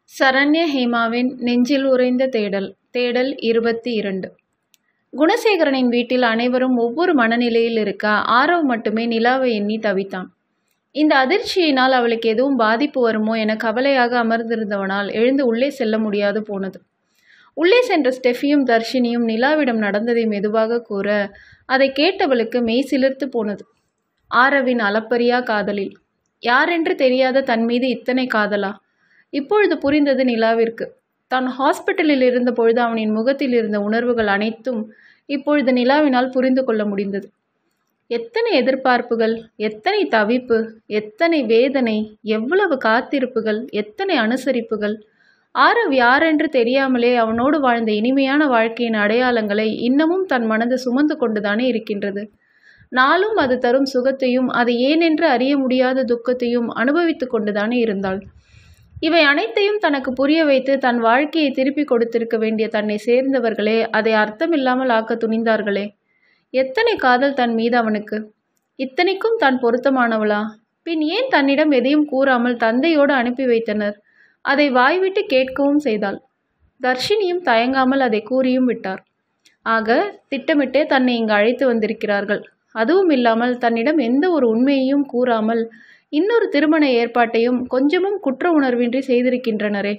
சரண்யா ஹேமாவின் நெஞ்சில் உறைந்த தேடல் தேடல் இருபத்தி இரண்டு குணசேகரனின் வீட்டில் அனைவரும் ஒவ்வொரு மனநிலையில் இருக்க ஆரவ் மட்டுமே நிலாவை எண்ணி தவித்தான் இந்த அதிர்ச்சியினால் அவளுக்கு எதுவும் பாதிப்பு வருமோ என கவலையாக அமர்ந்திருந்தவனால் எழுந்து உள்ளே செல்ல முடியாது போனது உள்ளே சென்ற ஸ்டெஃபியும் தர்ஷினியும் நிலாவிடம் நடந்ததை மெதுவாக கூற அதை கேட்டவளுக்கு மெய் சிலிர்த்து போனது ஆரவின் அளப்பரியா காதலில் யாரென்று தெரியாத தன் மீது இத்தனை காதலா இப்பொழுது புரிந்தது நிலாவிற்கு தான் ஹாஸ்பிட்டலில் இருந்த பொழுது அவனின் முகத்தில் இருந்த உணர்வுகள் அனைத்தும் இப்பொழுது நிலாவினால் புரிந்து கொள்ள முடிந்தது எத்தனை எதிர்பார்ப்புகள் எத்தனை தவிப்பு எத்தனை வேதனை எவ்வளவு காத்திருப்புகள் எத்தனை அனுசரிப்புகள் ஆரவ் யாரென்று தெரியாமலே அவனோடு வாழ்ந்த இனிமையான வாழ்க்கையின் அடையாளங்களை இன்னமும் தன் மனது சுமந்து கொண்டுதானே இருக்கின்றது நாளும் அது தரும் சுகத்தையும் அது ஏனென்று அறிய முடியாத துக்கத்தையும் அனுபவித்து கொண்டுதானே இருந்தாள் இவை அனைத்தையும் தனக்கு புரிய வைத்து தன் வாழ்க்கையை திருப்பி கொடுத்திருக்க வேண்டிய தன்னை சேர்ந்தவர்களே அதை அர்த்தமில்லாமல் ஆக்க துணிந்தார்களே எத்தனை காதல் தன் மீது அவனுக்கு இத்தனைக்கும் தான் பொருத்தமானவளா பின் ஏன் தன்னிடம் எதையும் கூறாமல் தந்தையோடு அனுப்பி வைத்தனர் அதை வாய்விட்டு கேட்கவும் செய்தாள் தர்ஷினியும் தயங்காமல் அதை கூறியும் விட்டார் ஆக திட்டமிட்டே தன்னை இங்கு அழைத்து வந்திருக்கிறார்கள் அதுவும் இல்லாமல் தன்னிடம் எந்த ஒரு உண்மையையும் கூறாமல் இன்னொரு திருமண ஏற்பாட்டையும் கொஞ்சமும் குற்ற உணர்வின்றி செய்திருக்கின்றனரே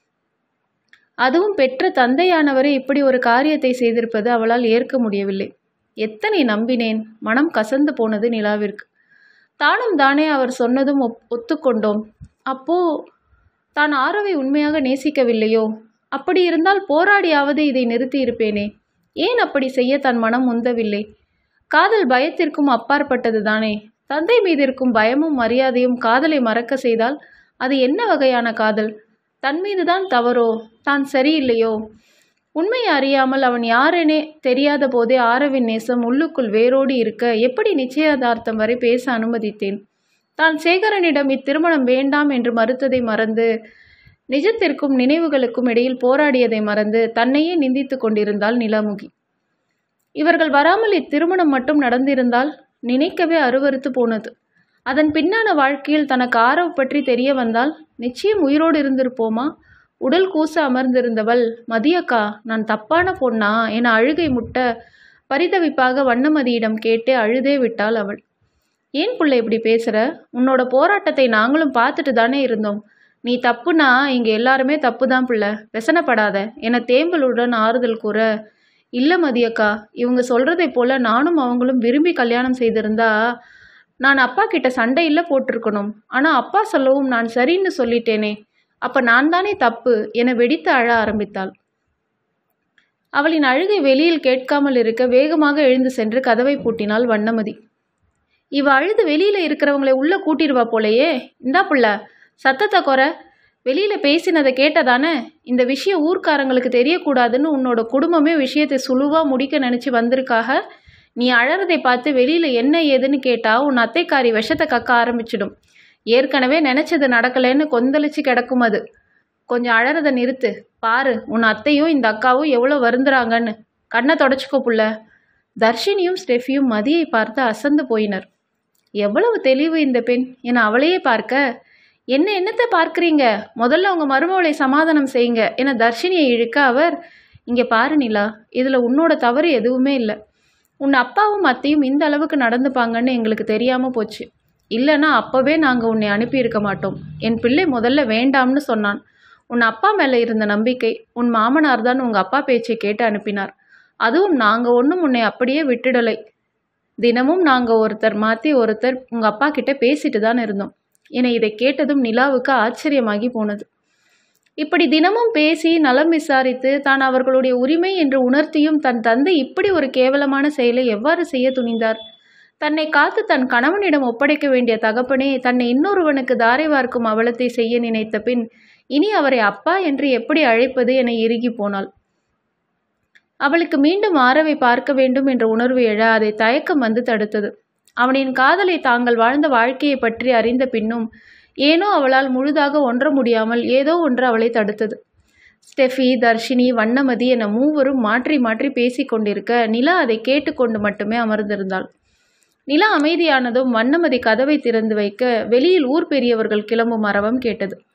அதுவும் பெற்ற தந்தையானவரே இப்படி ஒரு காரியத்தை செய்திருப்பது அவளால் ஏற்க முடியவில்லை எத்தனை நம்பினேன் மனம் கசந்து போனது நிலாவிற்கு தானும் தானே அவர் சொன்னதும் ஒப் ஒத்துக்கொண்டோம் அப்போ தான் ஆரவை உண்மையாக நேசிக்கவில்லையோ அப்படி இருந்தால் போராடியாவது இதை நிறுத்தி இருப்பேனே ஏன் அப்படி செய்ய தன் மனம் உந்தவில்லை காதல் பயத்திற்கும் அப்பாற்பட்டது தானே தந்தை மீது இருக்கும் பயமும் மரியாதையும் காதலை மறக்க செய்தால் அது என்ன வகையான காதல் தன் மீதுதான் தவறோ தான் சரியில்லையோ உண்மையை அறியாமல் அவன் யாரெனே தெரியாத போதே ஆரவின் நேசம் உள்ளுக்குள் வேரோடி இருக்க எப்படி நிச்சயதார்த்தம் வரை பேச அனுமதித்தேன் தான் சேகரனிடம் இத்திருமணம் வேண்டாம் என்று மறுத்ததை மறந்து நிஜத்திற்கும் நினைவுகளுக்கும் இடையில் போராடியதை மறந்து தன்னையே நிந்தித்து கொண்டிருந்தாள் நிலாமுகி இவர்கள் வராமல் இத்திருமணம் மட்டும் நடந்திருந்தால் நினைக்கவே அருவறுத்து போனது அதன் பின்னான வாழ்க்கையில் தனக்கு ஆரவ் பற்றி தெரிய வந்தால் நிச்சயம் உயிரோடு இருந்திருப்போமா உடல் கூச அமர்ந்திருந்தவள் மதியக்கா நான் தப்பான பொண்ணா என அழுகை முட்ட பரிதவிப்பாக வண்ணமதியிடம் கேட்டே அழுதே விட்டாள் அவள் ஏன் புள்ள இப்படி பேசுகிற உன்னோட போராட்டத்தை நாங்களும் பார்த்துட்டு தானே இருந்தோம் நீ தப்புனா இங்கே எல்லாருமே தப்பு தான் புள்ள வெசனப்படாத என தேம்பலுடன் ஆறுதல் கூற இல்லை மதியக்கா இவங்க சொல்கிறதை போல நானும் அவங்களும் விரும்பி கல்யாணம் செய்திருந்தா நான் அப்பா கிட்ட சண்டையில் போட்டிருக்கணும் ஆனால் அப்பா சொல்லவும் நான் சரின்னு சொல்லிட்டேனே அப்போ நான் தானே தப்பு என வெடித்து அழ ஆரம்பித்தாள் அவளின் அழுகை வெளியில் கேட்காமல் இருக்க வேகமாக எழுந்து சென்று கதவை பூட்டினாள் வண்ணமதி இவ அழுது வெளியில் இருக்கிறவங்களை உள்ளே கூட்டிடுவா போலையே இந்தா புள்ள சத்தத்தை குறை வெளியில் பேசினதை கேட்டதானே இந்த விஷயம் ஊர்க்காரங்களுக்கு தெரியக்கூடாதுன்னு உன்னோட குடும்பமே விஷயத்தை சுழுவாக முடிக்க நினச்சி வந்திருக்காக நீ அழறதை பார்த்து வெளியில் என்ன ஏதுன்னு கேட்டால் உன் அத்தைக்காரி விஷத்தை கக்க ஆரம்பிச்சிடும் ஏற்கனவே நினச்சது நடக்கலைன்னு கொந்தளிச்சு கிடக்கும் அது கொஞ்சம் அழறதை நிறுத்து பாரு உன் அத்தையும் இந்த அக்காவும் எவ்வளோ வருந்துறாங்கன்னு கண்ணை தொடச்சிக்கோ புள்ள தர்ஷினியும் ஸ்டெஃபியும் மதியை பார்த்து அசந்து போயினர் எவ்வளவு தெளிவு இந்த பெண் என அவளையே பார்க்க என்ன என்னத்தை பார்க்குறீங்க முதல்ல உங்கள் மருமவளை சமாதானம் செய்யுங்க என தர்ஷினியை இழுக்க அவர் இங்கே பாரு நிலா இதில் உன்னோட தவறு எதுவுமே இல்லை உன் அப்பாவும் அத்தையும் இந்த அளவுக்கு நடந்துப்பாங்கன்னு எங்களுக்கு தெரியாமல் போச்சு இல்லைன்னா அப்போவே நாங்கள் உன்னை அனுப்பியிருக்க மாட்டோம் என் பிள்ளை முதல்ல வேண்டாம்னு சொன்னான் உன் அப்பா மேலே இருந்த நம்பிக்கை உன் மாமனார் தான் உங்கள் அப்பா பேச்சை கேட்டு அனுப்பினார் அதுவும் நாங்கள் ஒன்றும் உன்னை அப்படியே விட்டுடலை தினமும் நாங்கள் ஒருத்தர் மாற்றி ஒருத்தர் உங்கள் அப்பா கிட்ட பேசிட்டு தான் இருந்தோம் என இதை கேட்டதும் நிலாவுக்கு ஆச்சரியமாகி போனது இப்படி தினமும் பேசி நலம் விசாரித்து தான் அவர்களுடைய உரிமை என்று உணர்த்தியும் தன் தந்தை இப்படி ஒரு கேவலமான செயலை எவ்வாறு செய்ய துணிந்தார் தன்னை காத்து தன் கணவனிடம் ஒப்படைக்க வேண்டிய தகப்பனே தன்னை இன்னொருவனுக்கு தாரை வார்க்கும் அவலத்தை செய்ய நினைத்த பின் இனி அவரை அப்பா என்று எப்படி அழைப்பது என இறுகி போனாள் அவளுக்கு மீண்டும் ஆரவை பார்க்க வேண்டும் என்ற உணர்வு எழ அதை தயக்கம் வந்து தடுத்தது அவனின் காதலை தாங்கள் வாழ்ந்த வாழ்க்கையை பற்றி அறிந்த பின்னும் ஏனோ அவளால் முழுதாக ஒன்ற முடியாமல் ஏதோ ஒன்று அவளை தடுத்தது ஸ்டெஃபி தர்ஷினி வண்ணமதி என மூவரும் மாற்றி மாற்றி பேசி கொண்டிருக்க நிலா அதை கேட்டுக்கொண்டு மட்டுமே அமர்ந்திருந்தாள் நிலா அமைதியானதும் வண்ணமதி கதவை திறந்து வைக்க வெளியில் ஊர் பெரியவர்கள் கிளம்பும் அரவம் கேட்டது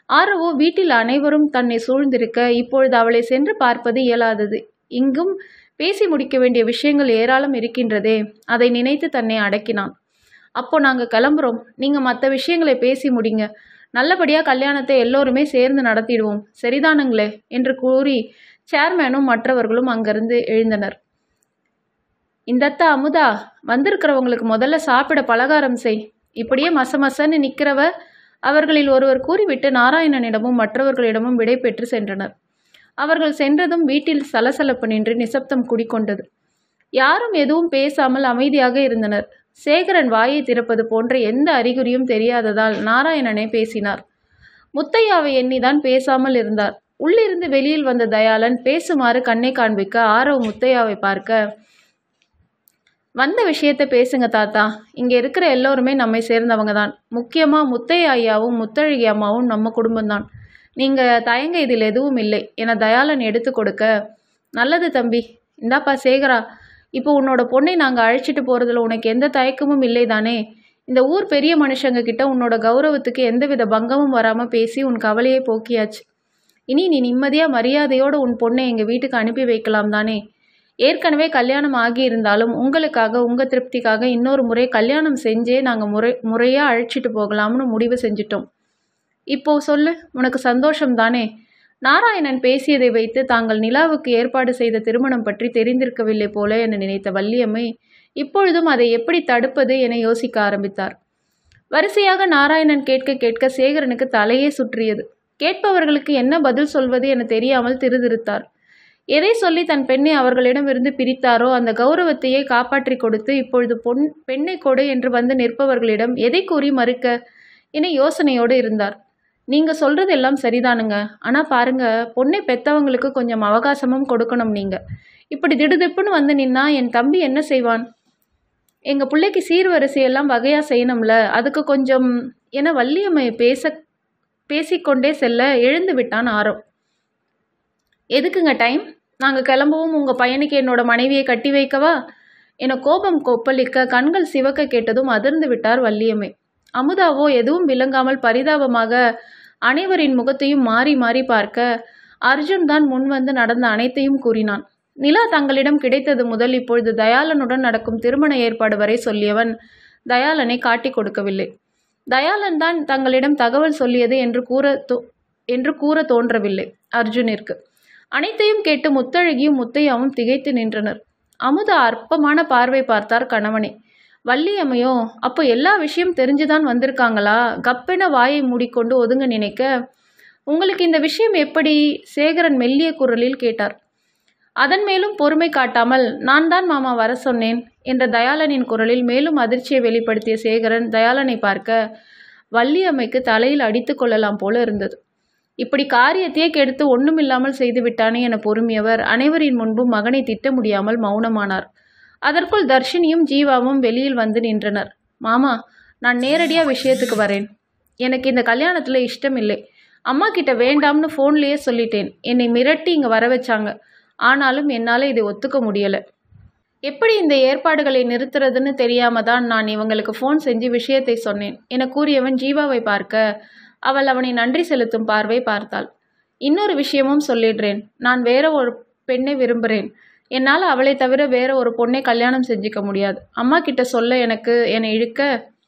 ஆரவோ வீட்டில் அனைவரும் தன்னை சூழ்ந்திருக்க இப்பொழுது அவளை சென்று பார்ப்பது இயலாதது இங்கும் பேசி முடிக்க வேண்டிய விஷயங்கள் ஏராளம் இருக்கின்றதே அதை நினைத்து தன்னை அடக்கினான் அப்போ நாங்கள் கிளம்புறோம் நீங்கள் மற்ற விஷயங்களை பேசி முடிங்க நல்லபடியாக கல்யாணத்தை எல்லோருமே சேர்ந்து நடத்திடுவோம் சரிதானுங்களே என்று கூறி சேர்மேனும் மற்றவர்களும் அங்கிருந்து எழுந்தனர் இந்தத்தா அமுதா வந்திருக்கிறவங்களுக்கு முதல்ல சாப்பிட பலகாரம் செய் இப்படியே மசமசன்னு நிற்கிறவ அவர்களில் ஒருவர் கூறிவிட்டு நாராயணனிடமும் மற்றவர்களிடமும் விடை பெற்று சென்றனர் அவர்கள் சென்றதும் வீட்டில் சலசலப்பு நின்று நிசப்தம் குடிக்கொண்டது யாரும் எதுவும் பேசாமல் அமைதியாக இருந்தனர் சேகரன் வாயை திறப்பது போன்ற எந்த அறிகுறியும் தெரியாததால் நாராயணனே பேசினார் முத்தையாவை எண்ணிதான் பேசாமல் இருந்தார் உள்ளிருந்து வெளியில் வந்த தயாளன் பேசுமாறு கண்ணை காண்பிக்க ஆரவ் முத்தையாவை பார்க்க வந்த விஷயத்த பேசுங்க தாத்தா இங்கே இருக்கிற எல்லோருமே நம்மை சேர்ந்தவங்க தான் முக்கியமாக முத்தையா ஐயாவும் முத்தழகி அம்மாவும் நம்ம குடும்பம்தான் நீங்கள் தயங்க இதில் எதுவும் இல்லை என தயாளன் எடுத்து கொடுக்க நல்லது தம்பி இந்தாப்பா சேகரா இப்போ உன்னோட பொண்ணை நாங்கள் அழைச்சிட்டு போகிறதுல உனக்கு எந்த தயக்கமும் இல்லை தானே இந்த ஊர் பெரிய மனுஷங்க கிட்ட உன்னோட கௌரவத்துக்கு எந்தவித பங்கமும் வராமல் பேசி உன் கவலையை போக்கியாச்சு இனி நீ நிம்மதியாக மரியாதையோடு உன் பொண்ணை எங்கள் வீட்டுக்கு அனுப்பி வைக்கலாம் தானே ஏற்கனவே கல்யாணம் ஆகியிருந்தாலும் உங்களுக்காக உங்கள் திருப்திக்காக இன்னொரு முறை கல்யாணம் செஞ்சே நாங்கள் முறை முறையாக அழைச்சிட்டு போகலாம்னு முடிவு செஞ்சிட்டோம் இப்போ சொல்லு உனக்கு சந்தோஷம் தானே நாராயணன் பேசியதை வைத்து தாங்கள் நிலாவுக்கு ஏற்பாடு செய்த திருமணம் பற்றி தெரிந்திருக்கவில்லை போல என நினைத்த வள்ளியம்மை இப்பொழுதும் அதை எப்படி தடுப்பது என யோசிக்க ஆரம்பித்தார் வரிசையாக நாராயணன் கேட்க கேட்க சேகரனுக்கு தலையே சுற்றியது கேட்பவர்களுக்கு என்ன பதில் சொல்வது என தெரியாமல் திருதிருத்தார் எதை சொல்லி தன் பெண்ணை அவர்களிடமிருந்து பிரித்தாரோ அந்த கௌரவத்தையே காப்பாற்றி கொடுத்து இப்பொழுது பொன் பெண்ணை கொடு என்று வந்து நிற்பவர்களிடம் எதை கூறி மறுக்க என யோசனையோடு இருந்தார் நீங்க சொல்றது எல்லாம் சரிதானுங்க ஆனா பாருங்க பொண்ணை பெத்தவங்களுக்கு கொஞ்சம் அவகாசமும் கொடுக்கணும் நீங்க இப்படி திடுதிப்புன்னு வந்து நின்னா என் தம்பி என்ன செய்வான் எங்க பிள்ளைக்கு சீர்வரிசையெல்லாம் வகையா செய்யணும்ல அதுக்கு கொஞ்சம் என வள்ளியம்மை பேச பேசிக்கொண்டே செல்ல எழுந்து விட்டான் ஆரவ் எதுக்குங்க டைம் நாங்கள் கிளம்பவும் உங்கள் பையனுக்கு என்னோட மனைவியை கட்டி வைக்கவா என கோபம் கொப்பளிக்க கண்கள் சிவக்க கேட்டதும் அதிர்ந்து விட்டார் வள்ளியம்மை அமுதாவோ எதுவும் விளங்காமல் பரிதாபமாக அனைவரின் முகத்தையும் மாறி மாறி பார்க்க அர்ஜுன் தான் முன் வந்து நடந்த அனைத்தையும் கூறினான் நிலா தங்களிடம் கிடைத்தது முதல் இப்பொழுது தயாளனுடன் நடக்கும் திருமண ஏற்பாடு வரை சொல்லியவன் தயாளனை காட்டிக் கொடுக்கவில்லை தயாளன் தான் தங்களிடம் தகவல் சொல்லியது என்று கூற தோ என்று கூற தோன்றவில்லை அர்ஜுனிற்கு அனைத்தையும் கேட்டு முத்தழகியும் முத்தையாவும் திகைத்து நின்றனர் அமுதா அற்பமான பார்வை பார்த்தார் கணவனை வள்ளியம்மையோ அப்போ எல்லா விஷயம் தெரிஞ்சுதான் வந்திருக்காங்களா கப்பென வாயை மூடிக்கொண்டு ஒதுங்க நினைக்க உங்களுக்கு இந்த விஷயம் எப்படி சேகரன் மெல்லிய குரலில் கேட்டார் அதன் மேலும் பொறுமை காட்டாமல் நான் தான் மாமா வர சொன்னேன் என்ற தயாளனின் குரலில் மேலும் அதிர்ச்சியை வெளிப்படுத்திய சேகரன் தயாளனை பார்க்க வள்ளியம்மைக்கு தலையில் அடித்து கொள்ளலாம் போல இருந்தது இப்படி காரியத்தையே கெடுத்து ஒண்ணுமில்லாமல் செய்து விட்டானே என பொறுமியவர் அனைவரின் முன்பும் மகனை திட்ட முடியாமல் மௌனமானார் அதற்குள் தர்ஷினியும் ஜீவாவும் வெளியில் வந்து நின்றனர் மாமா நான் நேரடியா விஷயத்துக்கு வரேன் எனக்கு இந்த கல்யாணத்துல இஷ்டம் இல்லை அம்மா கிட்ட வேண்டாம்னு ஃபோன்லேயே சொல்லிட்டேன் என்னை மிரட்டி இங்கே வர வச்சாங்க ஆனாலும் என்னால் இதை ஒத்துக்க முடியலை எப்படி இந்த ஏற்பாடுகளை நிறுத்துறதுன்னு தெரியாம தான் நான் இவங்களுக்கு ஃபோன் செஞ்சு விஷயத்தை சொன்னேன் என கூறியவன் ஜீவாவை பார்க்க அவள் அவனை நன்றி செலுத்தும் பார்வை பார்த்தாள் இன்னொரு விஷயமும் சொல்லிடுறேன் நான் வேற ஒரு பெண்ணை விரும்புகிறேன் என்னால் அவளை தவிர வேற ஒரு பொண்ணை கல்யாணம் செஞ்சுக்க முடியாது அம்மா கிட்ட சொல்ல எனக்கு என்னை இழுக்க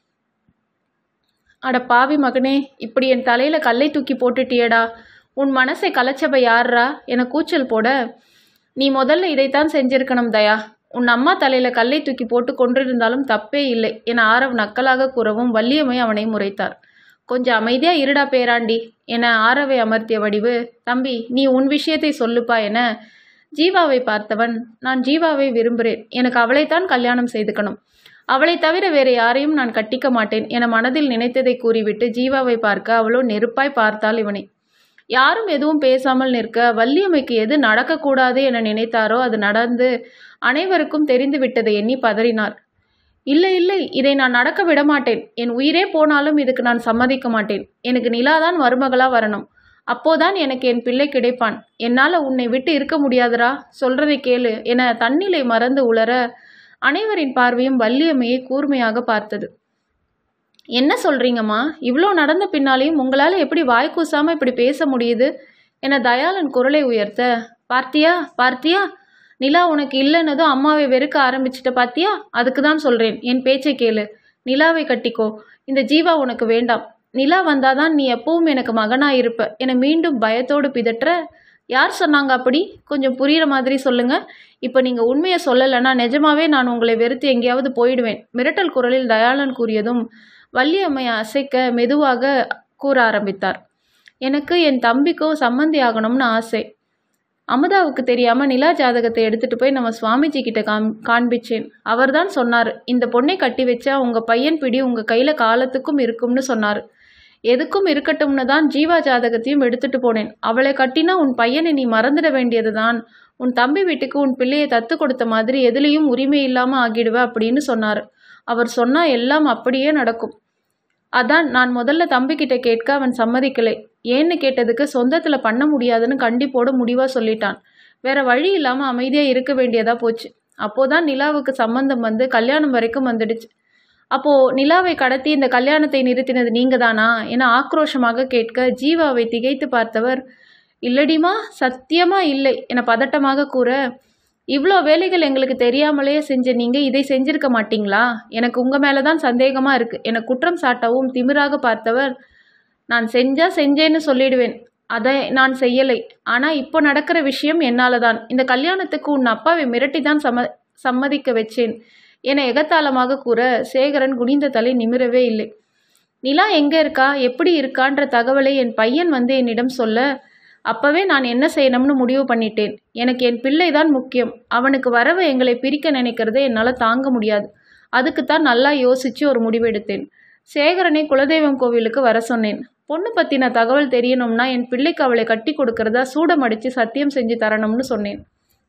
அட பாவி மகனே இப்படி என் தலையில கல்லை தூக்கி போட்டுட்டியேடா உன் மனசை கலைச்சவ யார்ரா என கூச்சல் போட நீ முதல்ல இதைத்தான் செஞ்சிருக்கணும் தயா உன் அம்மா தலையில கல்லை தூக்கி போட்டு கொண்டிருந்தாலும் தப்பே இல்லை என ஆரவ் நக்கலாக கூறவும் வள்ளியம்மை அவனை முறைத்தார் கொஞ்சம் அமைதியா இருடா பேராண்டி என ஆரவை அமர்த்திய வடிவு தம்பி நீ உன் விஷயத்தை சொல்லுப்பா என ஜீவாவை பார்த்தவன் நான் ஜீவாவை விரும்புகிறேன் எனக்கு அவளைத்தான் கல்யாணம் செய்துக்கணும் அவளை தவிர வேறு யாரையும் நான் கட்டிக்க மாட்டேன் என மனதில் நினைத்ததை கூறிவிட்டு ஜீவாவை பார்க்க அவளோ நெருப்பாய் பார்த்தாள் இவனை யாரும் எதுவும் பேசாமல் நிற்க வள்ளியம்மைக்கு எது நடக்கக்கூடாது என நினைத்தாரோ அது நடந்து அனைவருக்கும் தெரிந்து விட்டதை எண்ணி பதறினார் இல்லை இல்லை இதை நான் நடக்க விட மாட்டேன் என் உயிரே போனாலும் இதுக்கு நான் சம்மதிக்க மாட்டேன் எனக்கு நிலாதான் மருமகளா வரணும் அப்போதான் எனக்கு என் பிள்ளை கிடைப்பான் என்னால் உன்னை விட்டு இருக்க முடியாதுடா சொல்றதை கேளு என தன்னிலை மறந்து உளர அனைவரின் பார்வையும் வள்ளியம்மையை கூர்மையாக பார்த்தது என்ன சொல்கிறீங்கம்மா இவ்வளோ நடந்த பின்னாலேயும் உங்களால் எப்படி வாய் கூசாமல் இப்படி பேச முடியுது என தயாளன் குரலை உயர்த்த பார்த்தியா பார்த்தியா நிலா உனக்கு இல்லைன்னதும் அம்மாவை வெறுக்க ஆரம்பிச்சிட்ட பாத்தியா அதுக்கு தான் சொல்கிறேன் என் பேச்சை கேளு நிலாவை கட்டிக்கோ இந்த ஜீவா உனக்கு வேண்டாம் நிலா வந்தாதான் நீ எப்பவும் எனக்கு மகனாக இருப்ப என மீண்டும் பயத்தோடு பிதற்ற யார் சொன்னாங்க அப்படி கொஞ்சம் புரிகிற மாதிரி சொல்லுங்க இப்போ நீங்கள் உண்மையை சொல்லலைன்னா நிஜமாவே நான் உங்களை வெறுத்து எங்கேயாவது போயிடுவேன் மிரட்டல் குரலில் தயாளன் கூறியதும் வள்ளியம்மையை அசைக்க மெதுவாக கூற ஆரம்பித்தார் எனக்கு என் தம்பிக்கோ சம்மந்தி ஆகணும்னு ஆசை அமுதாவுக்கு தெரியாம நிலா ஜாதகத்தை எடுத்துட்டு போய் நம்ம சுவாமிஜி கிட்ட காம் காண்பிச்சேன் அவர்தான் சொன்னார் இந்த பொண்ணை கட்டி வச்சா உங்க பையன் பிடி உங்க கையில காலத்துக்கும் இருக்கும்னு சொன்னார் எதுக்கும் இருக்கட்டும்னு தான் ஜீவா ஜாதகத்தையும் எடுத்துட்டு போனேன் அவளை கட்டினா உன் பையனை நீ மறந்துட வேண்டியதுதான் உன் தம்பி வீட்டுக்கு உன் பிள்ளையை தத்து கொடுத்த மாதிரி எதுலேயும் உரிமை இல்லாம ஆகிடுவ அப்படின்னு சொன்னார் அவர் சொன்னா எல்லாம் அப்படியே நடக்கும் அதான் நான் முதல்ல தம்பிக்கிட்ட கேட்க அவன் சம்மதிக்கலை ஏன்னு கேட்டதுக்கு சொந்தத்தில் பண்ண முடியாதுன்னு கண்டிப்போட முடிவாக சொல்லிட்டான் வேற வழி இல்லாமல் அமைதியாக இருக்க வேண்டியதா போச்சு அப்போதான் நிலாவுக்கு சம்மந்தம் வந்து கல்யாணம் வரைக்கும் வந்துடுச்சு அப்போ நிலாவை கடத்தி இந்த கல்யாணத்தை நிறுத்தினது நீங்க தானா என ஆக்ரோஷமாக கேட்க ஜீவாவை திகைத்து பார்த்தவர் இல்லடிமா சத்தியமா இல்லை என பதட்டமாக கூற இவ்வளோ வேலைகள் எங்களுக்கு தெரியாமலேயே செஞ்ச நீங்கள் இதை செஞ்சிருக்க மாட்டீங்களா எனக்கு உங்கள் மேலே தான் சந்தேகமாக இருக்குது என குற்றம் சாட்டவும் திமிராக பார்த்தவர் நான் செஞ்சா செஞ்சேன்னு சொல்லிடுவேன் அதை நான் செய்யலை ஆனால் இப்போ நடக்கிற விஷயம் என்னால் தான் இந்த கல்யாணத்துக்கு உன் அப்பாவை மிரட்டி தான் சம்ம சம்மதிக்க வச்சேன் என எகத்தாளமாக கூற சேகரன் குனிந்த தலை நிமிரவே இல்லை நிலா எங்கே இருக்கா எப்படி இருக்கான்ற தகவலை என் பையன் வந்து என்னிடம் சொல்ல அப்பவே நான் என்ன செய்யணும்னு முடிவு பண்ணிட்டேன் எனக்கு என் பிள்ளை தான் முக்கியம் அவனுக்கு வரவை எங்களை பிரிக்க நினைக்கிறதை என்னால் தாங்க முடியாது அதுக்குத்தான் நல்லா யோசிச்சு ஒரு முடிவெடுத்தேன் சேகரனை குலதெய்வம் கோவிலுக்கு வர சொன்னேன் பொண்ணு பற்றின தகவல் தெரியணும்னா என் பிள்ளைக்கு அவளை கட்டி கொடுக்கறதா சூடமடித்து சத்தியம் செஞ்சு தரணும்னு சொன்னேன்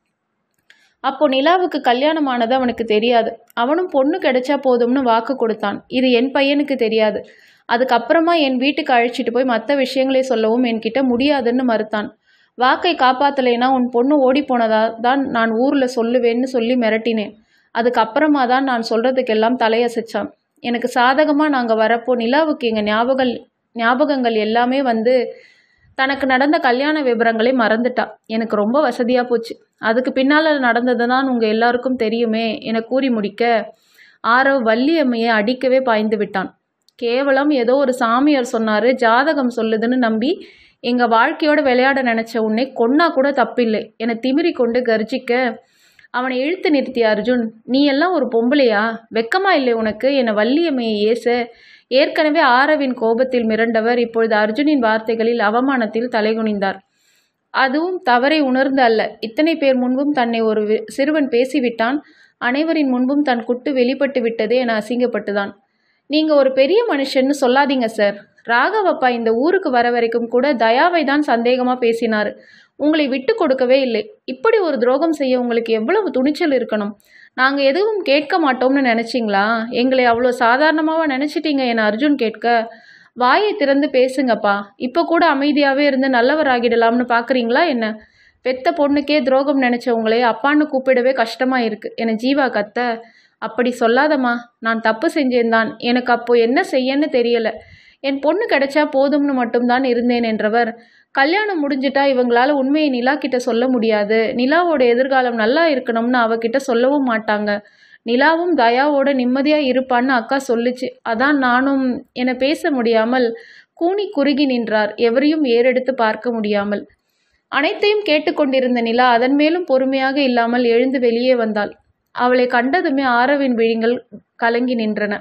அப்போ நிலாவுக்கு கல்யாணம் ஆனது அவனுக்கு தெரியாது அவனும் பொண்ணு கிடைச்சா போதும்னு வாக்கு கொடுத்தான் இது என் பையனுக்கு தெரியாது அதுக்கப்புறமா என் வீட்டுக்கு அழைச்சிட்டு போய் மற்ற விஷயங்களை சொல்லவும் என்கிட்ட முடியாதுன்னு மறுத்தான் வாக்கை காப்பாத்தலைனா உன் பொண்ணு ஓடி போனதா தான் நான் ஊரில் சொல்லுவேன்னு சொல்லி மிரட்டினேன் அதுக்கப்புறமா தான் நான் சொல்கிறதுக்கெல்லாம் தலையசைச்சான் எனக்கு சாதகமாக நாங்கள் வரப்போ நிலாவுக்கு எங்கள் ஞாபகம் ஞாபகங்கள் எல்லாமே வந்து தனக்கு நடந்த கல்யாண விவரங்களை மறந்துட்டா எனக்கு ரொம்ப வசதியாக போச்சு அதுக்கு பின்னால் நடந்தது தான் உங்கள் எல்லாருக்கும் தெரியுமே என கூறி முடிக்க ஆரவ் வள்ளியம்மையை அடிக்கவே பாய்ந்து விட்டான் கேவலம் ஏதோ ஒரு சாமியார் சொன்னார் ஜாதகம் சொல்லுதுன்னு நம்பி எங்கள் வாழ்க்கையோட விளையாட நினச்ச உன்னை கொன்னா கூட தப்பில்லை என திமிரி கொண்டு கர்ஜிக்க அவனை இழுத்து நிறுத்திய அர்ஜுன் நீ எல்லாம் ஒரு பொம்பளையா வெக்கமா இல்லை உனக்கு என வள்ளியம்மையை ஏச ஏற்கனவே ஆரவின் கோபத்தில் மிரண்டவர் இப்பொழுது அர்ஜுனின் வார்த்தைகளில் அவமானத்தில் தலைகுனிந்தார் அதுவும் தவறை உணர்ந்து அல்ல இத்தனை பேர் முன்பும் தன்னை ஒரு வி- சிறுவன் பேசிவிட்டான் அனைவரின் முன்பும் தன் குட்டு வெளிப்பட்டு விட்டதே என அசிங்கப்பட்டுதான் நீங்கள் ஒரு பெரிய மனுஷன்னு சொல்லாதீங்க சார் ராகவப்பா இந்த ஊருக்கு வர வரைக்கும் கூட தயாவை தான் சந்தேகமாக பேசினார் உங்களை விட்டு கொடுக்கவே இல்லை இப்படி ஒரு துரோகம் செய்ய உங்களுக்கு எவ்வளவு துணிச்சல் இருக்கணும் நாங்கள் எதுவும் கேட்க மாட்டோம்னு நினச்சிங்களா எங்களை அவ்வளோ சாதாரணமாக நினச்சிட்டீங்க என அர்ஜுன் கேட்க வாயை திறந்து பேசுங்கப்பா இப்போ கூட அமைதியாகவே இருந்து நல்லவராகிடலாம்னு பார்க்குறீங்களா என்ன பெத்த பொண்ணுக்கே துரோகம் நினச்ச உங்களை அப்பான்னு கூப்பிடவே கஷ்டமாக இருக்கு என ஜீவா கத்த அப்படி சொல்லாதம்மா நான் தப்பு செஞ்சேன்தான் எனக்கு அப்போ என்ன செய்யன்னு தெரியல என் பொண்ணு கிடைச்சா போதும்னு மட்டும்தான் இருந்தேன் என்றவர் கல்யாணம் முடிஞ்சிட்டா இவங்களால உண்மையை நிலா கிட்ட சொல்ல முடியாது நிலாவோட எதிர்காலம் நல்லா இருக்கணும்னு அவகிட்ட சொல்லவும் மாட்டாங்க நிலாவும் தயாவோட நிம்மதியா இருப்பான்னு அக்கா சொல்லுச்சு அதான் நானும் என பேச முடியாமல் கூனி குறுகி நின்றார் எவரையும் ஏறெடுத்து பார்க்க முடியாமல் அனைத்தையும் கேட்டுக்கொண்டிருந்த நிலா அதன் மேலும் பொறுமையாக இல்லாமல் எழுந்து வெளியே வந்தாள் அவளை கண்டதுமே ஆரவின் விழிகள் கலங்கி நின்றன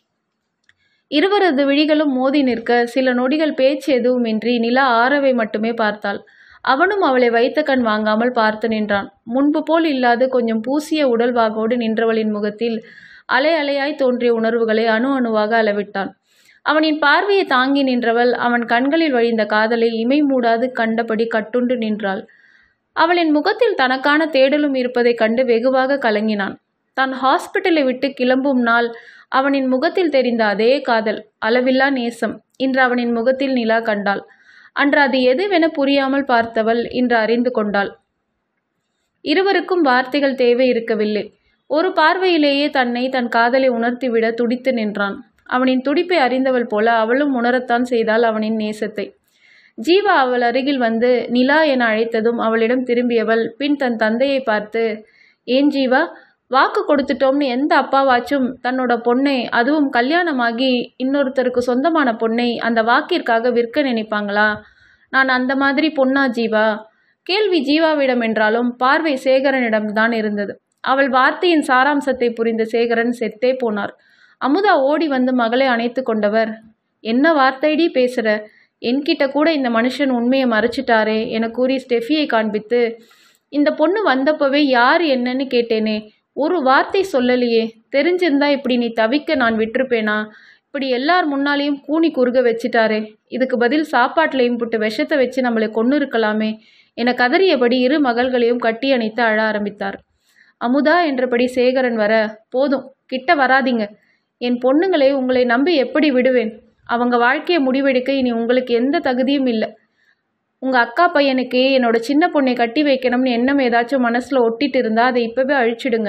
இருவரது விழிகளும் மோதி நிற்க சில நொடிகள் பேச்சு எதுவுமின்றி நிலா ஆரவை மட்டுமே பார்த்தாள் அவனும் அவளை வைத்த கண் வாங்காமல் பார்த்து நின்றான் முன்பு போல் இல்லாது கொஞ்சம் பூசிய உடல்வாகோடு நின்றவளின் முகத்தில் அலை அலையாய் தோன்றிய உணர்வுகளை அணு அணுவாக அளவிட்டான் அவனின் பார்வையை தாங்கி நின்றவள் அவன் கண்களில் வழிந்த காதலை இமை மூடாது கண்டபடி கட்டுண்டு நின்றாள் அவளின் முகத்தில் தனக்கான தேடலும் இருப்பதைக் கண்டு வெகுவாக கலங்கினான் தான் ஹாஸ்பிட்டலை விட்டு கிளம்பும் நாள் அவனின் முகத்தில் தெரிந்த அதே காதல் அளவில்லா நேசம் இன்று அவனின் முகத்தில் நிலா கண்டாள் அன்று அது எதுவென புரியாமல் பார்த்தவள் இன்று அறிந்து கொண்டாள் இருவருக்கும் வார்த்தைகள் தேவை இருக்கவில்லை ஒரு பார்வையிலேயே தன்னை தன் காதலை உணர்த்திவிட துடித்து நின்றான் அவனின் துடிப்பை அறிந்தவள் போல அவளும் உணரத்தான் செய்தாள் அவனின் நேசத்தை ஜீவா அவள் அருகில் வந்து நிலா என அழைத்ததும் அவளிடம் திரும்பியவள் பின் தன் தந்தையை பார்த்து ஏன் ஜீவா வாக்கு கொடுத்துட்டோம்னு எந்த அப்பாவாச்சும் தன்னோட பொண்ணை அதுவும் கல்யாணமாகி இன்னொருத்தருக்கு சொந்தமான பொண்ணை அந்த வாக்கிற்காக விற்க நினைப்பாங்களா நான் அந்த மாதிரி பொண்ணா ஜீவா கேள்வி ஜீவாவிடம் என்றாலும் பார்வை சேகரனிடம்தான் இருந்தது அவள் வார்த்தையின் சாராம்சத்தை புரிந்த சேகரன் செத்தே போனார் அமுதா ஓடி வந்து மகளை அணைத்து கொண்டவர் என்ன வார்த்தைடி பேசுற என்கிட்ட கூட இந்த மனுஷன் உண்மையை மறைச்சிட்டாரே என கூறி ஸ்டெஃபியை காண்பித்து இந்த பொண்ணு வந்தப்பவே யார் என்னன்னு கேட்டேனே ஒரு வார்த்தை சொல்லலையே தெரிஞ்சிருந்தா இப்படி நீ தவிக்க நான் விட்டிருப்பேனா இப்படி எல்லார் முன்னாலேயும் கூனி குறுக வச்சிட்டாரே இதுக்கு பதில் சாப்பாட்டிலையும் புட்டு விஷத்தை வச்சு நம்மளை கொன்று இருக்கலாமே என கதறியபடி இரு மகள்களையும் கட்டி அணைத்து அழ ஆரம்பித்தார் அமுதா என்றபடி சேகரன் வர போதும் கிட்ட வராதீங்க என் பொண்ணுங்களை உங்களை நம்பி எப்படி விடுவேன் அவங்க வாழ்க்கையை முடிவெடுக்க இனி உங்களுக்கு எந்த தகுதியும் இல்லை உங்கள் அக்கா பையனுக்கு என்னோட சின்ன பொண்ணை கட்டி வைக்கணும்னு எண்ணம் ஏதாச்சும் மனசில் ஒட்டிட்டு இருந்தால் அதை இப்போவே அழிச்சிடுங்க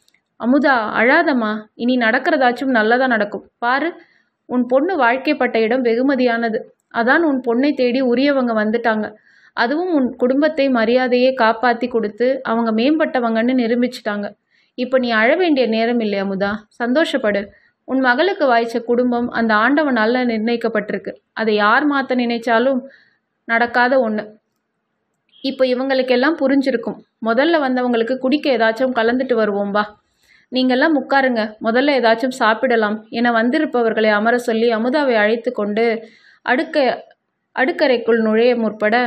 அமுதா அழாதம்மா இனி நடக்கிறதாச்சும் நல்லதாக நடக்கும் பாரு உன் பொண்ணு வாழ்க்கைப்பட்ட இடம் வெகுமதியானது அதான் உன் பொண்ணை தேடி உரியவங்க வந்துட்டாங்க அதுவும் உன் குடும்பத்தை மரியாதையை காப்பாற்றி கொடுத்து அவங்க மேம்பட்டவங்கன்னு நிரூபிச்சிட்டாங்க இப்போ நீ அழ வேண்டிய நேரம் இல்லை அமுதா சந்தோஷப்படு உன் மகளுக்கு வாய்ச்ச குடும்பம் அந்த ஆண்டவனால நிர்ணயிக்கப்பட்டிருக்கு அதை யார் மாற்ற நினைச்சாலும் நடக்காத ஒன்று இப்போ இவங்களுக்கெல்லாம் புரிஞ்சிருக்கும் முதல்ல வந்தவங்களுக்கு குடிக்க ஏதாச்சும் கலந்துட்டு வருவோம் வா நீங்கள்லாம் உட்காருங்க முதல்ல ஏதாச்சும் சாப்பிடலாம் என வந்திருப்பவர்களை அமர சொல்லி அமுதாவை அழைத்து கொண்டு அடுக்க அடுக்கறைக்குள் நுழைய முற்பட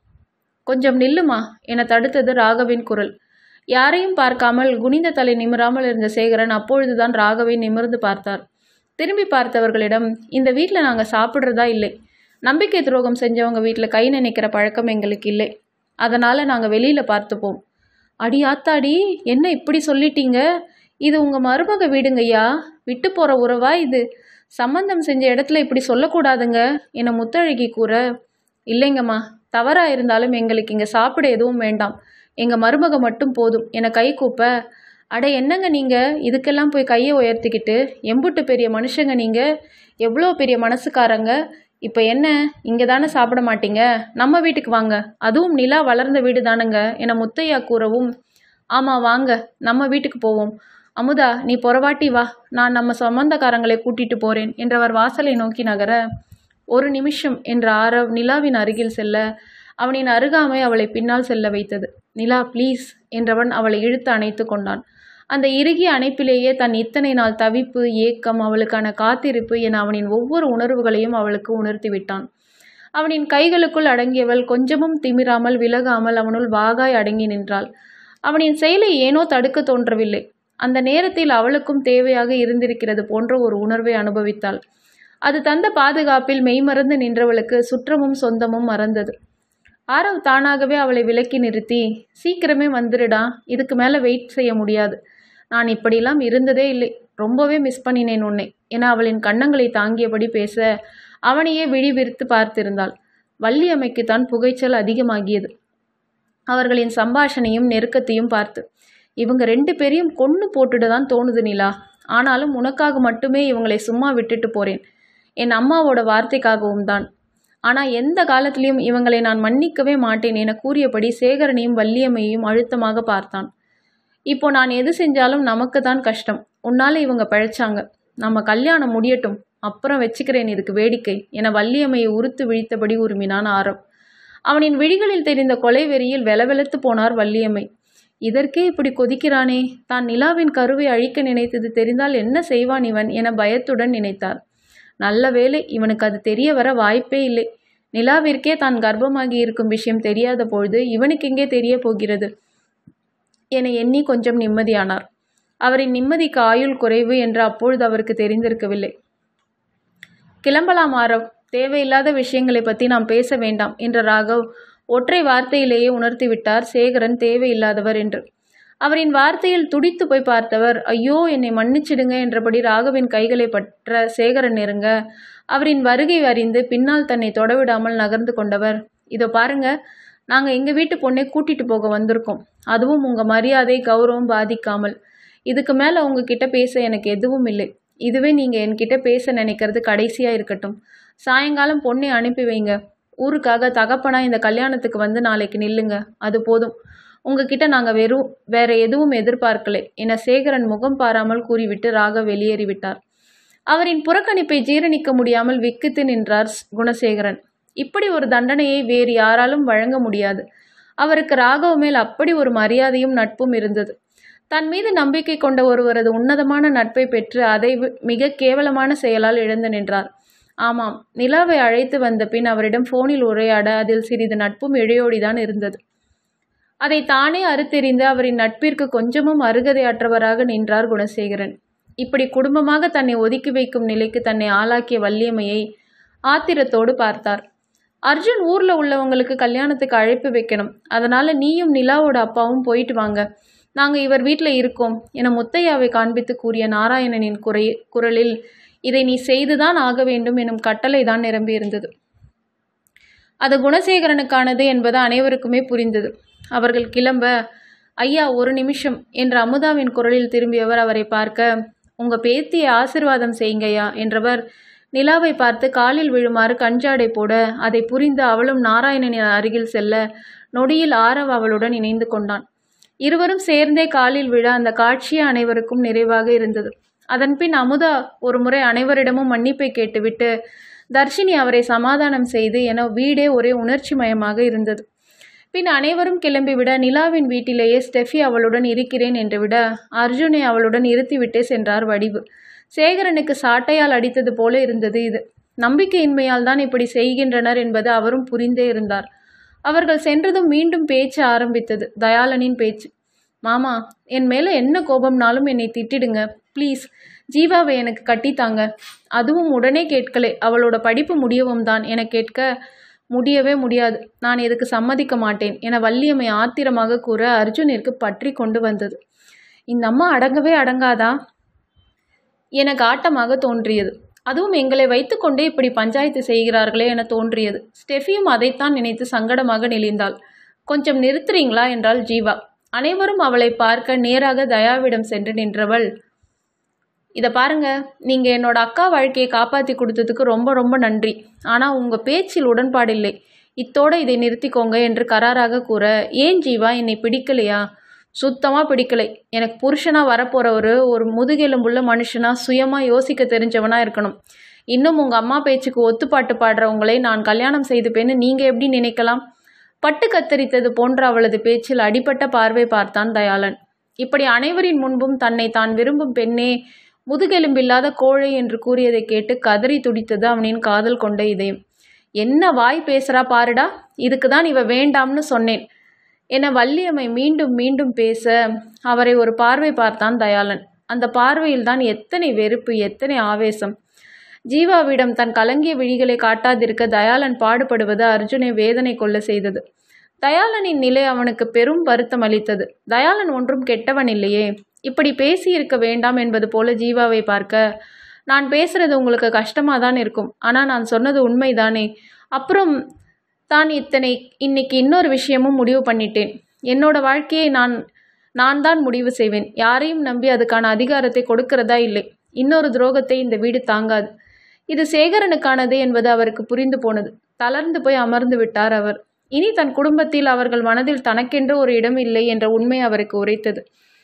கொஞ்சம் நில்லுமா என தடுத்தது ராகவின் குரல் யாரையும் பார்க்காமல் குனிந்த தலை நிமிராமல் இருந்த சேகரன் அப்பொழுதுதான் ராகவை நிமிர்ந்து பார்த்தார் திரும்பி பார்த்தவர்களிடம் இந்த வீட்டில் நாங்கள் சாப்பிட்றதா இல்லை நம்பிக்கை துரோகம் செஞ்சவங்க வீட்டில் கை நினைக்கிற பழக்கம் எங்களுக்கு இல்லை அதனால் நாங்கள் வெளியில் பார்த்துப்போம் அடி ஆத்தாடி என்ன இப்படி சொல்லிட்டீங்க இது உங்கள் மருமக வீடுங்கய்யா விட்டு போகிற உறவா இது சம்பந்தம் செஞ்ச இடத்துல இப்படி சொல்லக்கூடாதுங்க என முத்தழகி கூற இல்லைங்கம்மா தவறாக இருந்தாலும் எங்களுக்கு இங்கே சாப்பிட எதுவும் வேண்டாம் எங்கள் மருமக மட்டும் போதும் என கை கூப்ப அட என்னங்க நீங்கள் இதுக்கெல்லாம் போய் கையை உயர்த்திக்கிட்டு எம்புட்டு பெரிய மனுஷங்க நீங்கள் எவ்வளோ பெரிய மனசுக்காரங்க இப்போ என்ன இங்கே தானே சாப்பிட மாட்டீங்க நம்ம வீட்டுக்கு வாங்க அதுவும் நிலா வளர்ந்த வீடு தானுங்க என முத்தையா கூறவும் ஆமாம் வாங்க நம்ம வீட்டுக்கு போவோம் அமுதா நீ பொறவாட்டி வா நான் நம்ம சம்பந்தக்காரங்களை கூட்டிட்டு போறேன் என்றவர் வாசலை நோக்கி நகர ஒரு நிமிஷம் என்ற ஆரவ் நிலாவின் அருகில் செல்ல அவனின் அருகாமை அவளை பின்னால் செல்ல வைத்தது நிலா ப்ளீஸ் என்றவன் அவளை இழுத்து அணைத்து கொண்டான் அந்த இறுகிய அணைப்பிலேயே தன் இத்தனை நாள் தவிப்பு ஏக்கம் அவளுக்கான காத்திருப்பு என அவனின் ஒவ்வொரு உணர்வுகளையும் அவளுக்கு உணர்த்தி விட்டான் அவனின் கைகளுக்குள் அடங்கியவள் கொஞ்சமும் திமிராமல் விலகாமல் அவனுள் வாகாய் அடங்கி நின்றாள் அவனின் செயலை ஏனோ தடுக்க தோன்றவில்லை அந்த நேரத்தில் அவளுக்கும் தேவையாக இருந்திருக்கிறது போன்ற ஒரு உணர்வை அனுபவித்தாள் அது தந்த பாதுகாப்பில் மெய்மறந்து நின்றவளுக்கு சுற்றமும் சொந்தமும் மறந்தது ஆரவ் தானாகவே அவளை விலக்கி நிறுத்தி சீக்கிரமே வந்துடுடா இதுக்கு மேலே வெயிட் செய்ய முடியாது நான் இப்படிலாம் இருந்ததே இல்லை ரொம்பவே மிஸ் பண்ணினேன் உன்னை என அவளின் கன்னங்களை தாங்கியபடி பேச அவனையே விழி விரித்து பார்த்திருந்தாள் வள்ளியம்மைக்கு தான் புகைச்சல் அதிகமாகியது அவர்களின் சம்பாஷணையும் நெருக்கத்தையும் பார்த்து இவங்க ரெண்டு பேரையும் கொன்று போட்டுட தான் தோணுது நிலா ஆனாலும் உனக்காக மட்டுமே இவங்களை சும்மா விட்டுட்டு போறேன் என் அம்மாவோட வார்த்தைக்காகவும் தான் ஆனால் எந்த காலத்திலையும் இவங்களை நான் மன்னிக்கவே மாட்டேன் என கூறியபடி சேகரனையும் வள்ளியம்மையையும் அழுத்தமாக பார்த்தான் இப்போ நான் எது செஞ்சாலும் நமக்கு தான் கஷ்டம் உன்னால இவங்க பழைச்சாங்க நம்ம கல்யாணம் முடியட்டும் அப்புறம் வச்சுக்கிறேன் இதுக்கு வேடிக்கை என வள்ளியம்மையை உறுத்து விழித்தபடி உருமினான் ஆரவ் அவனின் விழிகளில் தெரிந்த கொலை வெறியில் வெலவெலத்து போனார் வள்ளியம்மை இதற்கே இப்படி கொதிக்கிறானே தான் நிலாவின் கருவை அழிக்க நினைத்தது தெரிந்தால் என்ன செய்வான் இவன் என பயத்துடன் நினைத்தார் நல்ல வேளை இவனுக்கு அது தெரிய வர வாய்ப்பே இல்லை நிலாவிற்கே தான் கர்ப்பமாகி இருக்கும் விஷயம் தெரியாத பொழுது இவனுக்கு எங்கே தெரிய போகிறது என எண்ணி கொஞ்சம் நிம்மதியானார் அவரின் நிம்மதிக்கு ஆயுள் குறைவு என்று அப்பொழுது அவருக்கு தெரிந்திருக்கவில்லை கிளம்பலாம் ஆரவ் தேவையில்லாத விஷயங்களை பற்றி நாம் பேச வேண்டாம் என்ற ராகவ் ஒற்றை வார்த்தையிலேயே உணர்த்தி விட்டார் சேகரன் தேவையில்லாதவர் என்று அவரின் வார்த்தையில் துடித்து போய் பார்த்தவர் ஐயோ என்னை மன்னிச்சிடுங்க என்றபடி ராகவின் கைகளை பற்ற சேகரன் நெருங்க அவரின் வருகை அறிந்து பின்னால் தன்னை தொடவிடாமல் நகர்ந்து கொண்டவர் இதோ பாருங்க நாங்கள் எங்கள் வீட்டு பொண்ணை கூட்டிட்டு போக வந்திருக்கோம் அதுவும் உங்கள் மரியாதை கௌரவம் பாதிக்காமல் இதுக்கு மேலே உங்ககிட்ட பேச எனக்கு எதுவும் இல்லை இதுவே நீங்கள் என்கிட்ட பேச நினைக்கிறது கடைசியாக இருக்கட்டும் சாயங்காலம் பொண்ணை அனுப்பி வைங்க ஊருக்காக தகப்பனா இந்த கல்யாணத்துக்கு வந்து நாளைக்கு நில்லுங்க அது போதும் உங்ககிட்ட நாங்கள் வெறும் வேற எதுவும் எதிர்பார்க்கலை என சேகரன் முகம் பாராமல் கூறிவிட்டு ராக வெளியேறிவிட்டார் அவரின் புறக்கணிப்பை ஜீரணிக்க முடியாமல் விக்கித்து நின்றார் ஸ்- குணசேகரன் இப்படி ஒரு தண்டனையை வேறு யாராலும் வழங்க முடியாது அவருக்கு ராகவ் மேல் அப்படி ஒரு மரியாதையும் நட்பும் இருந்தது தன் மீது நம்பிக்கை கொண்ட ஒருவரது உன்னதமான நட்பை பெற்று அதை வி- மிக கேவலமான செயலால் இழந்து நின்றார் ஆமாம் நிலாவை அழைத்து வந்த பின் அவரிடம் போனில் உரையாட அதில் சிறிது நட்பும் இழையோடிதான் இருந்தது அதை தானே அறுத்தெறிந்து அவரின் நட்பிற்கு கொஞ்சமும் அருகதையற்றவராக நின்றார் குணசேகரன் இப்படி குடும்பமாக தன்னை ஒதுக்கி வைக்கும் நிலைக்கு தன்னை ஆளாக்கிய வள்ளியம்மையை ஆத்திரத்தோடு பார்த்தார் அர்ஜுன் ஊர்ல உள்ளவங்களுக்கு கல்யாணத்துக்கு அழைப்பு வைக்கணும் அதனால நீயும் நிலாவோட அப்பாவும் போயிட்டு வாங்க நாங்க இவர் வீட்டில் இருக்கோம் என முத்தையாவை காண்பித்து கூறிய நாராயணனின் குறை குரலில் இதை நீ செய்துதான் ஆக வேண்டும் எனும் கட்டளை தான் நிரம்பியிருந்தது அது குணசேகரனுக்கானது என்பது அனைவருக்குமே புரிந்தது அவர்கள் கிளம்ப ஐயா ஒரு நிமிஷம் என்ற அமுதாவின் குரலில் திரும்பியவர் அவரை பார்க்க உங்க பேத்தியை ஆசிர்வாதம் செய்யுங்கய்யா என்றவர் நிலாவை பார்த்து காலில் விழுமாறு கஞ்சாடை போட அதை புரிந்து அவளும் நாராயணனின் அருகில் செல்ல நொடியில் ஆரவ் அவளுடன் இணைந்து கொண்டான் இருவரும் சேர்ந்தே காலில் விழ அந்த காட்சி அனைவருக்கும் நிறைவாக இருந்தது அதன்பின் அமுதா ஒரு முறை அனைவரிடமும் மன்னிப்பை கேட்டுவிட்டு தர்ஷினி அவரை சமாதானம் செய்து என வீடே ஒரே உணர்ச்சிமயமாக இருந்தது பின் அனைவரும் கிளம்பிவிட நிலாவின் வீட்டிலேயே ஸ்டெஃபி அவளுடன் இருக்கிறேன் என்று விட அர்ஜுனை அவளுடன் இருத்திவிட்டே சென்றார் வடிவு சேகரனுக்கு சாட்டையால் அடித்தது போல இருந்தது இது நம்பிக்கையின்மையால் தான் இப்படி செய்கின்றனர் என்பது அவரும் புரிந்தே இருந்தார் அவர்கள் சென்றதும் மீண்டும் பேச்சு ஆரம்பித்தது தயாளனின் பேச்சு மாமா என் மேலே என்ன கோபம்னாலும் என்னை திட்டிடுங்க ப்ளீஸ் ஜீவாவை எனக்கு கட்டித்தாங்க அதுவும் உடனே கேட்கலை அவளோட படிப்பு முடியவும் தான் என கேட்க முடியவே முடியாது நான் இதுக்கு சம்மதிக்க மாட்டேன் என வள்ளியம்மை ஆத்திரமாக கூற அர்ஜுனிற்கு பற்றி கொண்டு வந்தது இந்த அம்மா அடங்கவே அடங்காதா என காட்டமாக தோன்றியது அதுவும் எங்களை வைத்துக்கொண்டே இப்படி பஞ்சாயத்து செய்கிறார்களே என தோன்றியது ஸ்டெஃபியும் அதைத்தான் நினைத்து சங்கடமாக நெளிந்தாள் கொஞ்சம் நிறுத்துறீங்களா என்றாள் ஜீவா அனைவரும் அவளை பார்க்க நேராக தயாவிடம் சென்று நின்றவள் இதை பாருங்க நீங்க என்னோட அக்கா வாழ்க்கையை காப்பாற்றி கொடுத்ததுக்கு ரொம்ப ரொம்ப நன்றி ஆனால் உங்க பேச்சில் உடன்பாடில்லை இத்தோட இதை நிறுத்திக்கோங்க என்று கராராக கூற ஏன் ஜீவா என்னை பிடிக்கலையா சுத்தமாக பிடிக்கலை எனக்கு புருஷனாக வரப்போகிறவர் ஒரு முதுகெலும்புள்ள மனுஷனா சுயமாக யோசிக்க தெரிஞ்சவனா இருக்கணும் இன்னும் உங்கள் அம்மா பேச்சுக்கு ஒத்துப்பாட்டு பாடுறவங்களை நான் கல்யாணம் செய்துப்பேன்னு நீங்கள் எப்படி நினைக்கலாம் பட்டு கத்தரித்தது போன்ற அவளது பேச்சில் அடிபட்ட பார்வை பார்த்தான் தயாளன் இப்படி அனைவரின் முன்பும் தன்னை தான் விரும்பும் பெண்ணே முதுகெலும்பில்லாத கோழை என்று கூறியதை கேட்டு கதறி துடித்தது அவனின் காதல் கொண்ட இதயம் என்ன வாய் பேசுறா பாருடா இதுக்கு தான் இவ வேண்டாம்னு சொன்னேன் என வள்ளியம்மை மீண்டும் மீண்டும் பேச அவரை ஒரு பார்வை பார்த்தான் தயாளன் அந்த பார்வையில் தான் எத்தனை வெறுப்பு எத்தனை ஆவேசம் ஜீவாவிடம் தன் கலங்கிய விழிகளை காட்டாதிருக்க தயாளன் பாடுபடுவது அர்ஜுனை வேதனை கொள்ள செய்தது தயாளனின் நிலை அவனுக்கு பெரும் வருத்தம் அளித்தது தயாளன் ஒன்றும் கெட்டவன் இல்லையே இப்படி பேசியிருக்க வேண்டாம் என்பது போல ஜீவாவை பார்க்க நான் பேசுறது உங்களுக்கு கஷ்டமாக தான் இருக்கும் ஆனால் நான் சொன்னது உண்மைதானே அப்புறம் தான் இத்தனை இன்னைக்கு இன்னொரு விஷயமும் முடிவு பண்ணிட்டேன் என்னோட வாழ்க்கையை நான் நான் தான் முடிவு செய்வேன் யாரையும் நம்பி அதுக்கான அதிகாரத்தை கொடுக்கிறதா இல்லை இன்னொரு துரோகத்தை இந்த வீடு தாங்காது இது சேகரனுக்கானது என்பது அவருக்கு புரிந்து போனது தளர்ந்து போய் அமர்ந்து விட்டார் அவர் இனி தன் குடும்பத்தில் அவர்கள் மனதில் தனக்கென்று ஒரு இடம் இல்லை என்ற உண்மை அவருக்கு உரைத்தது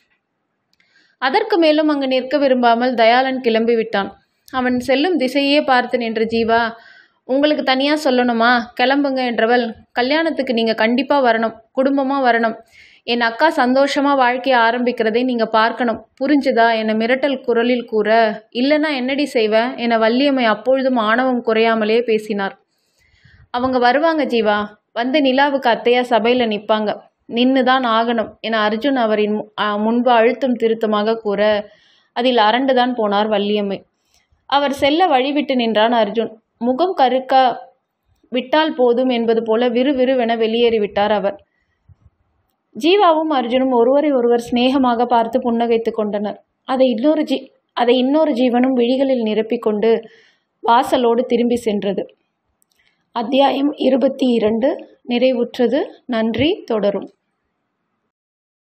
அதற்கு மேலும் அங்கு நிற்க விரும்பாமல் தயாளன் கிளம்பி விட்டான் அவன் செல்லும் திசையே பார்த்து நின்ற ஜீவா உங்களுக்கு தனியாக சொல்லணுமா கிளம்புங்க என்றவள் கல்யாணத்துக்கு நீங்கள் கண்டிப்பாக வரணும் குடும்பமாக வரணும் என் அக்கா சந்தோஷமாக வாழ்க்கையை ஆரம்பிக்கிறதை நீங்கள் பார்க்கணும் புரிஞ்சுதா என மிரட்டல் குரலில் கூற இல்லைன்னா என்னடி செய்வ என வள்ளியம்மை அப்பொழுதும் ஆணவம் குறையாமலே பேசினார் அவங்க வருவாங்க ஜீவா வந்து நிலாவுக்கு அத்தையா சபையில் நிற்பாங்க நின்று தான் ஆகணும் என அர்ஜுன் அவரின் மு- அ, முன்பு அழுத்தம் திருத்தமாக கூற அதில் அரண்டுதான் போனார் வள்ளியம்மை அவர் செல்ல வழிவிட்டு நின்றான் அர்ஜுன் முகம் கருக்க விட்டால் போதும் என்பது போல விறுவிறுவென வெளியேறிவிட்டார் அவர் ஜீவாவும் அர்ஜுனும் ஒருவரை ஒருவர் சிநேகமாக பார்த்து புன்னகைத்து கொண்டனர் அதை இன்னொரு ஜீ அதை இன்னொரு ஜீவனும் விழிகளில் நிரப்பிக்கொண்டு வாசலோடு திரும்பி சென்றது அத்தியாயம் இருபத்தி இரண்டு நிறைவுற்றது நன்றி தொடரும்